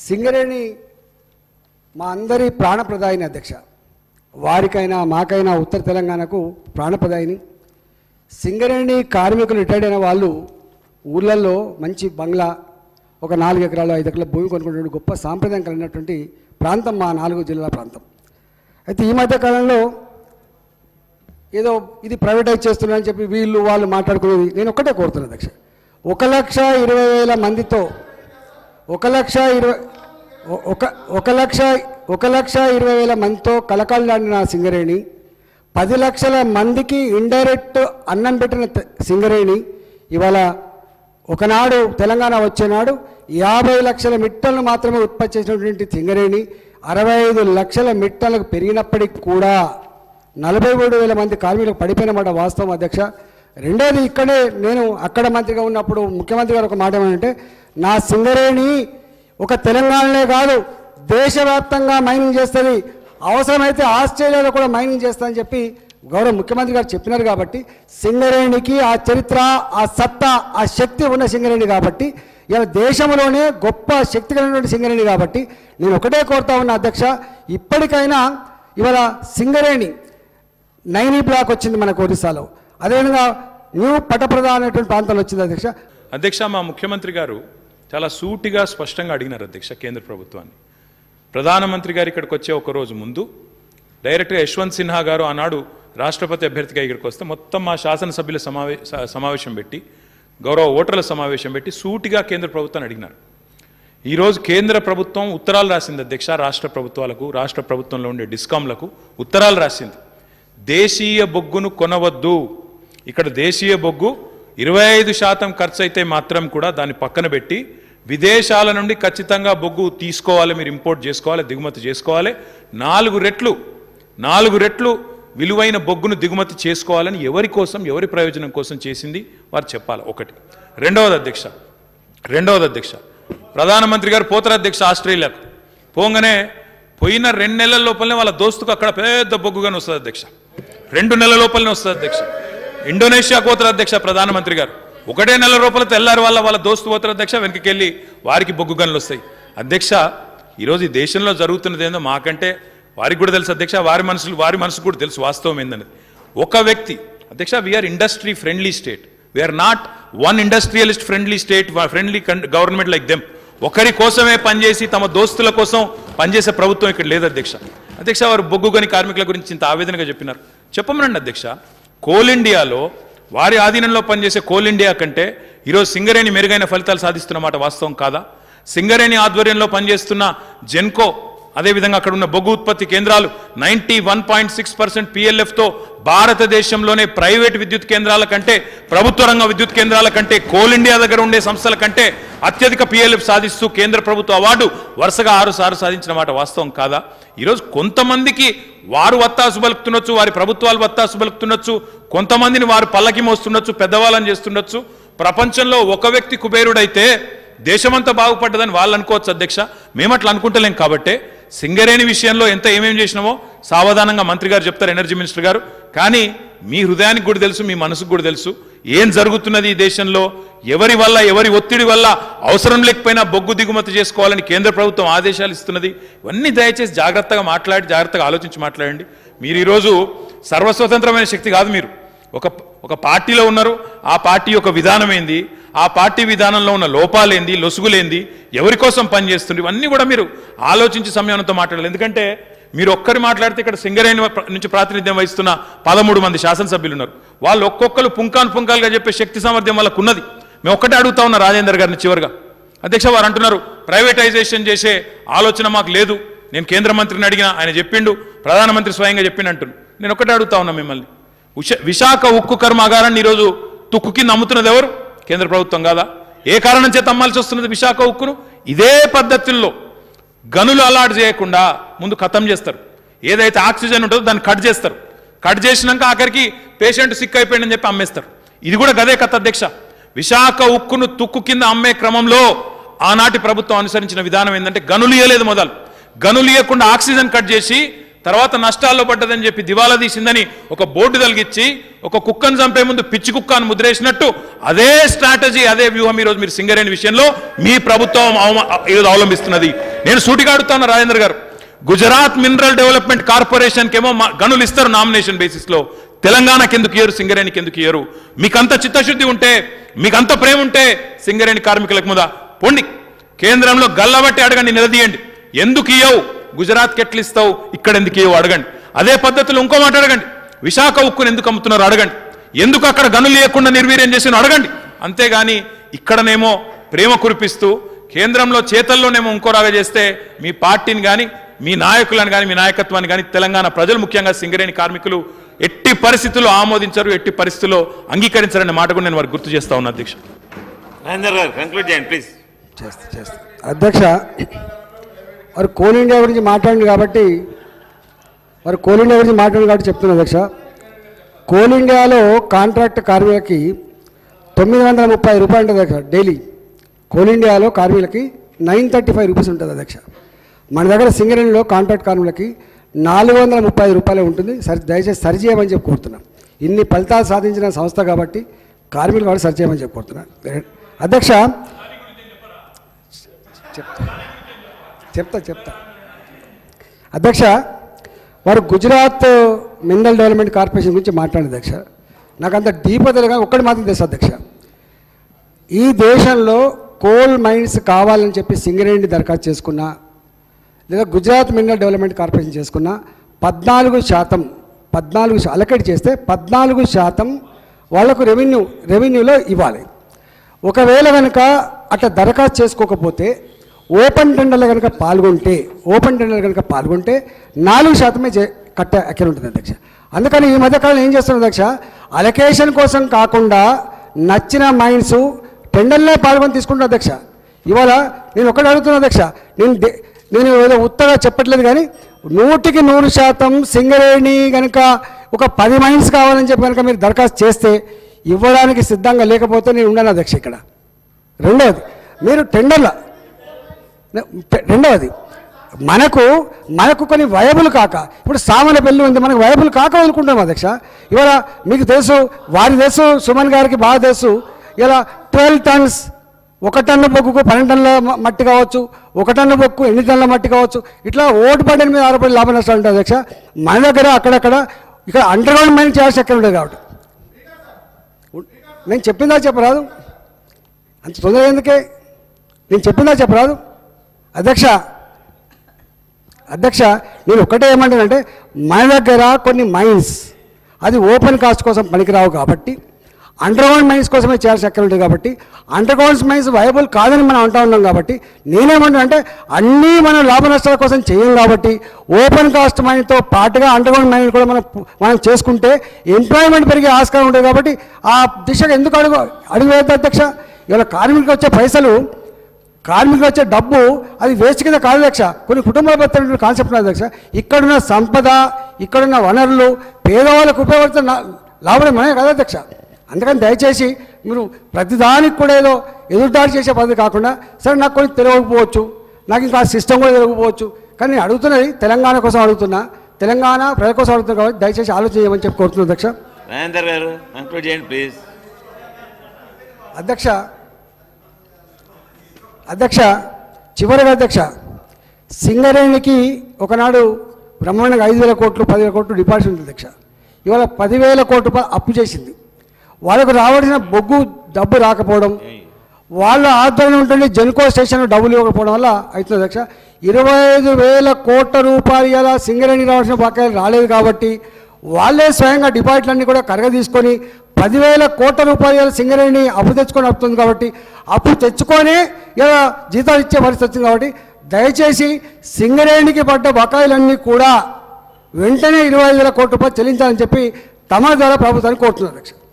సింగరేణి మా అందరి ప్రాణప్రదాయిని అధ్యక్ష వారికైనా మాకైనా ఉత్తర తెలంగాణకు ప్రాణప్రదాయిని సింగరేణి కార్మికులు రిటైర్డ్ అయిన వాళ్ళు ఊళ్ళల్లో మంచి బంగ్లా ఒక నాలుగు ఎకరాలు ఐదు ఎకరాల భూమి కొనుక్కునే గొప్ప సాంప్రదాయం కలిగినటువంటి ప్రాంతం మా నాలుగు జిల్లాల ప్రాంతం అయితే ఈ మధ్య కాలంలో ఏదో ఇది ప్రైవేటైజ్ చేస్తున్నారని చెప్పి వీళ్ళు వాళ్ళు మాట్లాడుకునేది నేను ఒక్కటే కోరుతున్నాను అధ్యక్ష ఒక లక్ష ఇరవై వేల మందితో ఒక లక్ష ఇరవై ఒ- ఒక ఒక లక్ష ఒక లక్ష ఇరవై వేల మందితో కలకాలాడిన సింగరేణి పది లక్షల మందికి ఇండైరెక్ట్ అన్నం పెట్టిన తె- సింగరేణి ఇవాళ ఒకనాడు తెలంగాణ వచ్చేనాడు యాభై లక్షల మిట్టలను మాత్రమే ఉత్పత్తి చేసినటువంటి సింగరేణి అరవై ఐదు లక్షల మిట్టలకు పెరిగినప్పటికి కూడా నలభై మూడు వేల మంది కార్మికులకు పడిపోయినమాట వాస్తవం అధ్యక్ష రెండోది ఇక్కడే నేను అక్కడ మంత్రిగా ఉన్నప్పుడు ముఖ్యమంత్రి గారు ఒక మాట ఏమంటే నా సింగరేణి ఒక తెలంగాణలో కాదు దేశవ్యాప్తంగా మైనింగ్ చేస్తుంది అవసరమైతే ఆస్ట్రేలియాలో కూడా మైనింగ్ చేస్తా అని చెప్పి గౌరవ ముఖ్యమంత్రి గారు చెప్పినారు కాబట్టి సింగరేణికి ఆ చరిత్ర ఆ సత్తా ఆ శక్తి ఉన్న సింగరేణి కాబట్టి ఇలా దేశంలోనే గొప్ప శక్తి కలిగినటువంటి సింగరేణి కాబట్టి నేను ఒకటే కోరుతా ఉన్నా అధ్యక్ష ఇప్పటికైనా ఇవాళ సింగరేణి నైనీ బ్లాక్ వచ్చింది మనకు ఒరిస్సాలో అదేవిధంగా న్యూ పటప్రద అనేటువంటి ప్రాంతంలో వచ్చింది అధ్యక్ష అధ్యక్ష మా ముఖ్యమంత్రి గారు చాలా సూటిగా స్పష్టంగా అడిగినారు అధ్యక్ష కేంద్ర ప్రభుత్వాన్ని ప్రధానమంత్రి గారు ఇక్కడికి వచ్చే ఒక రోజు ముందు డైరెక్ట్గా యశ్వంత్ సిన్హా గారు ఆనాడు రాష్ట్రపతి అభ్యర్థిగా ఇక్కడికి వస్తే మొత్తం మా శాసనసభ్యుల సమావే స- సమావేశం పెట్టి గౌరవ ఓటర్ల సమావేశం పెట్టి సూటిగా కేంద్ర ప్రభుత్వాన్ని అడిగినారు ఈరోజు కేంద్ర ప్రభుత్వం ఉత్తరాలు రాసింది అధ్యక్ష రాష్ట్ర ప్రభుత్వాలకు రాష్ట్ర ప్రభుత్వంలో ఉండే డిస్కాంలకు ఉత్తరాలు రాసింది దేశీయ బొగ్గును కొనవద్దు ఇక్కడ దేశీయ బొగ్గు ఇరవై ఐదు శాతం ఖర్చు అయితే మాత్రం కూడా దాన్ని పక్కన పెట్టి విదేశాల నుండి ఖచ్చితంగా బొగ్గు తీసుకోవాలి మీరు ఇంపోర్ట్ చేసుకోవాలి దిగుమతి చేసుకోవాలి నాలుగు రెట్లు నాలుగు రెట్లు విలువైన బొగ్గును దిగుమతి చేసుకోవాలని ఎవరి కోసం ఎవరి ప్రయోజనం కోసం చేసింది వారు చెప్పాలి ఒకటి రెండవది అధ్యక్ష రెండవది అధ్యక్ష ప్రధానమంత్రి గారు పోతారు అధ్యక్ష ఆస్ట్రేలియాకు పోగానే పోయిన రెండు నెలల లోపలనే వాళ్ళ దోస్తుకు అక్కడ పెద్ద బొగ్గుగానే వస్తుంది అధ్యక్ష రెండు నెలల లోపలనే వస్తుంది అధ్యక్ష ఇండోనేషియాకు పోతారు అధ్యక్ష ప్రధానమంత్రి గారు ఒకటే నెల లోపల తెల్లారి వాళ్ళ వాళ్ళ దోస్తు పోతారు అధ్యక్ష వెనక్కి వారికి బొగ్గు గనులు వస్తాయి అధ్యక్ష ఈరోజు ఈ దేశంలో జరుగుతున్నది ఏందో మాకంటే వారికి కూడా తెలుసు అధ్యక్ష వారి మనసులు వారి మనసు కూడా తెలుసు వాస్తవం ఏందన్నది ఒక వ్యక్తి అధ్యక్ష we are industry friendly state we are not one industrialist friendly state friendly government like them ఒకరి కోసమే పనిచేసి తమ దోస్తుల కోసం పనిచేసే ప్రభుత్వం ఇక్కడ లేదు అధ్యక్ష అధ్యక్ష వారు బొగ్గు గని కార్మికుల గురించి ఇంత ఆవేదనగా చెప్పినారు చెప్పమనండి అధ్యక్ష కోల్ ఇండియాలో వారి ఆధీనంలో పనిచేసే కోల్ ఇండియా కంటే ఈరోజు సింగరేణి మెరుగైన ఫలితాలు సాధిస్తున్నమాట వాస్తవం కాదా సింగరేణి ఆధ్వర్యంలో పనిచేస్తున్న జెన్కో అదేవిధంగా అక్కడ ఉన్న బొగ్గు ఉత్పత్తి కేంద్రాలు ninety one point six percent పిఎల్ఎఫ్తో భారతదేశంలోనే ప్రైవేట్ విద్యుత్ కేంద్రాల కంటే ప్రభుత్వ రంగ విద్యుత్ కేంద్రాల కంటే కోల్ ఇండియా దగ్గర ఉండే సంస్థల కంటే అత్యధిక పిఎల్ఎఫ్ సాధిస్తూ కేంద్ర ప్రభుత్వ అవార్డు వరుసగా ఆరు సార్లు సాధించిన మాట వాస్తవం కాదా ఈరోజు కొంతమందికి వారు వత్తాసు పలుకుతుండొచ్చు వారి ప్రభుత్వాలు వత్తాసు పలుకుతుండొచ్చు కొంతమందిని వారు పల్లకి మోస్తుండొచ్చు పెద్దవాళ్ళని చేస్తుండొచ్చు ప్రపంచంలో ఒక వ్యక్తి కుబేరుడైతే దేశమంతా బాగుపడ్డదని వాళ్ళు అనుకోవచ్చు అధ్యక్ష మేము అట్లా అనుకుంటలేం కాబట్టే సింగరేణి విషయంలో ఎంత ఏమేమి చేసినామో సావధానంగా మంత్రి గారు చెప్తారు ఎనర్జీ మినిస్టర్ గారు కానీ మీ హృదయానికి కూడా తెలుసు మీ మనసుకు కూడా తెలుసు ఏం జరుగుతున్నది ఈ దేశంలో ఎవరి వల్ల ఎవరి ఒత్తిడి వల్ల అవసరం లేకపోయినా బొగ్గు దిగుమతి చేసుకోవాలని కేంద్ర ప్రభుత్వం ఆదేశాలు ఇస్తున్నది ఇవన్నీ దయచేసి జాగ్రత్తగా మాట్లాడి జాగ్రత్తగా ఆలోచించి మాట్లాడండి మీరు ఈరోజు సర్వస్వతంత్రమైన శక్తి కాదు మీరు ఒక ఒక పార్టీలో ఉన్నారు ఆ పార్టీ యొక్క విధానం ఏంది ఆ పార్టీ విధానంలో ఉన్న లోపాలేంది లొసుగులేంది ఎవరి కోసం పనిచేస్తుంది ఇవన్నీ కూడా మీరు ఆలోచించి సమయంతో మాట్లాడాలి ఎందుకంటే మీరు ఒక్కరు మాట్లాడితే ఇక్కడ సింగరేణి నుంచి ప్రాతినిధ్యం వహిస్తున్న పదమూడు మంది శాసనసభ్యులు ఉన్నారు వాళ్ళు ఒక్కొక్కరు పుంకాను పుంకాలుగా చెప్పే శక్తి సామర్థ్యం వాళ్ళకు ఉన్నది మేము ఒక్కటే అడుగుతా ఉన్నా రాజేందర్ గారిని చివరిగా అధ్యక్ష వారు అంటున్నారు ప్రైవేటైజేషన్ చేసే ఆలోచన మాకు లేదు నేను కేంద్ర మంత్రిని అడిగినా ఆయన చెప్పిండు ప్రధానమంత్రి స్వయంగా చెప్పిండు అంటున్నాను నేను ఒక్కటే అడుగుతా ఉన్నా మిమ్మల్ని ఉష- విశాఖ ఉక్కు కర్మాగారాన్ని ఈరోజు తుక్కు కింద అమ్ముతున్నది ఎవరు కేంద్ర ప్రభుత్వం కాదా ఏ కారణం చేత అమ్మాల్సి వస్తున్నది విశాఖ ఉక్కును ఇదే పద్ధతుల్లో గనులు అలాట్ చేయకుండా ముందు ఖతం చేస్తారు ఏదైతే ఆక్సిజన్ ఉంటుందో దాన్ని కట్ చేస్తారు కట్ చేసినాక ఆఖరికి పేషెంట్ సిక్ అయిపోయిందని చెప్పి అమ్మేస్తారు ఇది కూడా గదే కథ అధ్యక్ష విశాఖ ఉక్కును తుక్కు కింద అమ్మే క్రమంలో ఆనాటి ప్రభుత్వం అనుసరించిన విధానం ఏంటంటే గనులు ఇయ్యలేదు మొదలు గనులు ఇవ్వకుండా ఆక్సిజన్ కట్ చేసి తర్వాత నష్టాల్లో పడ్డదని చెప్పి దివాలా తీసిందని ఒక బోర్డు తలిగించి ఒక కుక్కను చంపే ముందు పిచ్చి కుక్క అని ముద్రేసినట్టు అదే స్ట్రాటజీ అదే వ్యూహం ఈరోజు మీరు సింగరేణి విషయంలో మీ ప్రభుత్వం అవమ- ఈరోజు అవలంబిస్తున్నది నేను సూటిగా అడుగుతాను రాజేంద్ర గారు గుజరాత్ మినరల్ డెవలప్మెంట్ కార్పొరేషన్ కేమో మా- గనులు ఇస్తారు నామినేషన్ బేసిస్ లో తెలంగాణకి ఎందుకు ఇయ్యరు సింగరేణికి ఎందుకు ఇయ్యరు మీకంత చిత్తశుద్ధి ఉంటే మీకంత ప్రేమ ఉంటే సింగరేణి కార్మికులకు మీద పొండి కేంద్రంలో గల్లబట్టి అడగండి నిలదీయండి ఎందుకు ఇయ్యవు గుజరాత్కి ఎట్లు ఇస్తావు ఇక్కడ ఎందుకు ఇయ్యవు అడగండి అదే పద్ధతిలో ఇంకో మాట అడగండి విశాఖ ఉక్కును ఎందుకు అమ్ముతున్నారు అడగండి ఎందుకు అక్కడ గనులు లేకుండా నిర్వీర్యం చేసిన అడగండి అంతేగాని ఇక్కడనేమో ప్రేమ కురిపిస్తూ కేంద్రంలో చేతల్లోనేమో ఇంకోలాగా చేస్తే మీ పార్టీని కానీ మీ నాయకులను కానీ మీ నాయకత్వాన్ని కానీ తెలంగాణ ప్రజలు ముఖ్యంగా సింగరేణి కార్మికులు ఎట్టి పరిస్థితుల్లో ఆమోదించరు ఎట్టి పరిస్థితుల్లో అంగీకరించరనే మాట కూడా నేను వారికి గుర్తు చేస్తా ఉన్నా అధ్యక్ష రాజేందర్ గారు కంక్లూడ్ చేయండి ప్లీజ్ చేస్తా చేస్తా అధ్యక్ష వారు కోల్ ఇండియా గురించి మాట్లాడింది కాబట్టి వారు కోల్ ఇండియా గురించి మాట్లాడింది కాబట్టి చెప్తున్నా అధ్యక్ష కోల్ ఇండియాలో కాంట్రాక్ట్ కార్మికులకి తొమ్మిది వందల ముప్పై రూపాయలు ఉంటుంది అధ్యక్ష డైలీ కోల్ ఇండియాలో కార్మికులకి నైన్ థర్టీ ఫైవ్ రూపీస్ ఉంటుంది అధ్యక్ష మన దగ్గర సింగరేణిలో కాంట్రాక్ట్ కార్మికులకి నాలుగు వందల ముప్పై రూపాయలే ఉంటుంది సరి దయచేసి సరి చేయమని చెప్పి కోరుతున్నాం ఇన్ని ఫలితాలు సాధించిన సంస్థ కాబట్టి కార్మికులు కాబట్టి సరి చేయమని చెప్పి కోరుతున్నాను అధ్యక్ష చెప్తా చెప్తా చెప్తా అధ్యక్ష వారు గుజరాత్ మినరల్ డెవలప్మెంట్ కార్పొరేషన్ గురించి మాట్లాడింది అధ్యక్ష నాకు అంత డీపదలుగా ఒక్కటి మాత్రం తెలుసు అధ్యక్ష ఈ దేశంలో కోల్ మైన్స్ కావాలని చెప్పి సింగరేణి దరఖాస్తు చేసుకున్నా లేదా గుజరాత్ మినరల్ డెవలప్మెంట్ కార్పొరేషన్ చేసుకున్న పద్నాలుగు శాతం పద్నాలుగు అలకేట్ చేస్తే పద్నాలుగు శాతం వాళ్లకు రెవెన్యూ రెవెన్యూలో ఇవ్వాలి ఒకవేళ కనుక అట్లా దరఖాస్తు చేసుకోకపోతే ఓపెన్ టెండర్లో కనుక పాల్గొంటే ఓపెన్ టెండర్లో కనుక పాల్గొంటే నాలుగు శాతమే చే కట్టే అక్కడ ఉంటుంది అధ్యక్ష అందుకని ఈ మధ్యకాలం ఏం చేస్తున్నారు అధ్యక్ష అలొకేషన్ కోసం కాకుండా నచ్చిన మైన్స్ టెండర్లే పాల్గొని తీసుకుంటున్నారు అధ్యక్ష ఇవాళ నేను ఒకటి అడుగుతున్నా అధ్యక్ష నేను దే- నేను ఏదో ఉత్తగా చెప్పట్లేదు కానీ నూటికి నూరు శాతం సింగరేణి కనుక ఒక పది మైన్స్ కావాలని చెప్పి కనుక మీరు దరఖాస్తు చేస్తే ఇవ్వడానికి సిద్ధంగా లేకపోతే నేను ఉండను అధ్యక్ష ఇక్కడ రెండవది మీరు టెండర్ల రెండవది మనకు మనకు కొన్ని వయబుల్ కాక ఇప్పుడు సామాన్య పెళ్ళి ఉంది మనకు వయబుల్ కాక వదులుకుంటాం అధ్యక్ష ఇవాళ మీకు తెలుసు వారి తెలుసు సుమన్ గారికి బాగా తెలుసు ఇలా ట్వెల్వ్ టన్స్ ఒక టన్ను బొగ్గుకు పన్నెండు టన్నుల మ- మట్టి కావచ్చు ఒక టన్ను బొగ్గు ఎన్ని టన్నుల మట్టి కావచ్చు ఇట్లా ఓటు పడిన మీద ఆధారపడి లాభ నష్టాలు ఉంటాయి అధ్యక్ష మన దగ్గర అక్కడక్కడ ఇక్కడ అండర్ గ్రౌండ్ మైన్ చేయాల్సి ఎక్కడ ఉండదు కాబట్టి నేను చెప్పిందా చెప్పరాదు అంత తొందర ఎందుకే నేను చెప్పిందా చెప్పరాదు అధ్యక్ష అధ్యక్ష నేను ఒక్కటే ఏమంటానంటే మన దగ్గర కొన్ని మైన్స్ అది ఓపెన్ కాస్ట్ కోసం పనికిరావు కాబట్టి అండర్ గ్రౌండ్ మైన్స్ కోసమే చేయాల్సి ఎక్కడ ఉంటుంది కాబట్టి అండర్ గ్రౌండ్ మైన్స్ వయబుల్ కాదని మనం అంటూ ఉన్నాం కాబట్టి నేనేమంటా అంటే అన్నీ మనం లాభ నష్టాల కోసం చేయం కాబట్టి ఓపెన్ కాస్ట్ మైన్తో పాటుగా అండర్ గ్రౌండ్ మైన్ కూడా మనం మనం చేసుకుంటే ఎంప్లాయ్మెంట్ పెరిగే ఆస్కారం ఉంటుంది కాబట్టి ఆ దిశగా ఎందుకు అడుగు అడుగు వేద్దాం అధ్యక్ష ఇవాళ కార్మికులకు వచ్చే పైసలు కార్మికులు వచ్చే డబ్బు అది వేస్ట్ కింద కాదు అధ్యక్ష కొన్ని కుటుంబాల బతున్న కాన్సెప్ట్ ఉంది అధ్యక్ష ఇక్కడున్న సంపద ఇక్కడున్న వనరులు పేదవాళ్ళకు ఉపయోగపడుతున్న లాభం మనమే కదా అధ్యక్ష అందుకని దయచేసి మీరు ప్రతిదానికి కూడా ఏదో ఎదురుదాడి చేసే పద్ధతి కాకుండా సరే నాకు కొన్ని తెలియకపోవచ్చు నాకు ఇంకా సిస్టమ్ కూడా తెలియకపోవచ్చు కానీ నేను అడుగుతున్నది తెలంగాణ కోసం అడుగుతున్నా తెలంగాణ ప్రజల కోసం అడుగుతున్నా కాబట్టి దయచేసి ఆలోచన చేయమని చెప్పి కోరుతున్నాను అధ్యక్ష రాజేందర్ గారు కంక్లూడ్ చేయండి ప్లీజ్ అధ్యక్ష అధ్యక్ష చివరిగా అధ్యక్ష సింగరేణికి ఒకనాడు బ్రహ్మాండంగా ఐదు వేల కోట్లు పదివేల కోట్లు డిపాజిట్ ఉంది అధ్యక్ష ఇవాళ పదివేల కోట్ల రూపాయలు అప్పు చేసింది వాళ్ళకు రావాల్సిన బొగ్గు డబ్బు రాకపోవడం వాళ్ళ ఆధ్వర్యంలో ఉంటుంది జెన్కో స్టేషన్ డబ్బులు ఇవ్వకపోవడం వల్ల అవుతుంది అధ్యక్ష ఇరవై ఐదు వేల కోట్ల రూపాయలు ఇలా సింగరేణి రావాల్సిన బకాయిలు రాలేదు కాబట్టి వాళ్ళే స్వయంగా డిపాజిట్లన్నీ కూడా కరగ తీసుకొని పదివేల కోట్ల రూపాయలు సింగరేణి అప్పు తెచ్చుకొని వస్తుంది కాబట్టి అప్పు తెచ్చుకొని ఇలా జీతాలు ఇచ్చే పరిస్థితి వచ్చింది కాబట్టి దయచేసి సింగరేణికి పడ్డ బకాయిలన్నీ కూడా వెంటనే ఇరవై ఐదు వేల కోట్ల రూపాయలు చెల్లించాలని చెప్పి తమ ద్వారా ప్రభుత్వాన్ని కోరుతున్నారు అధ్యక్ష